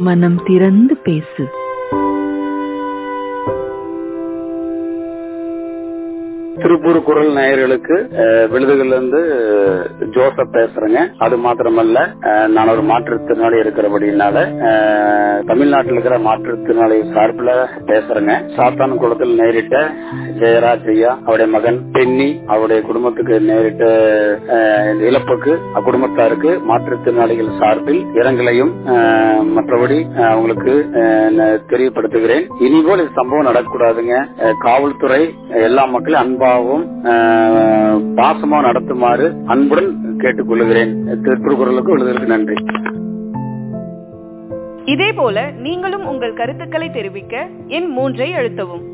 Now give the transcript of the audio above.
மனம் திறந்து பேசு திருப்பூர் குரல் நேயர்களுக்கு அஹ், விழுதுகள்ல இருந்து ஜோசப் பேசுறேங்க அது மாத்திரமல்ல அஹ், நான் ஒரு மாற்றுத்திறனாளி இருக்கிறபடினால அஹ், தமிழ்நாட்டில் இருக்கிற மாற்றுத்திறனாளி சார்பில் பேசுறேங்க சாத்தான் குளத்தில் நேரிட்ட ஜெயராஜ் ஐயா அவருடைய மகன் பென்னி அவருடைய குடும்பத்துக்கு நேரிட்ட அஹ், இந்த இழப்புக்கு அக்குடும்பத்தாருக்கு மாற்றுத்திறனாளிகள் சார்பில் இரங்கலையும் அஹ், மற்றபடி அஹ், அவங்களுக்கு அஹ், நான் தெரியப்படுத்துகிறேன் இனிபோல் இது சம்பவம் நடக்கக்கூடாதுங்க அஹ், காவல்துறை எல்லா மக்களையும் அன்பாகவும் அஹ், பாசமாகவும் நடத்துமாறு அன்புடன் கேட்டுக்கொள்கிறேன் திருக்குறளுக்கு விழுதலுக்கு நன்றி இதேபோல நீங்களும் உங்கள் கருத்துக்களை தெரிவிக்க எண் மூன்றை அழுத்தவும்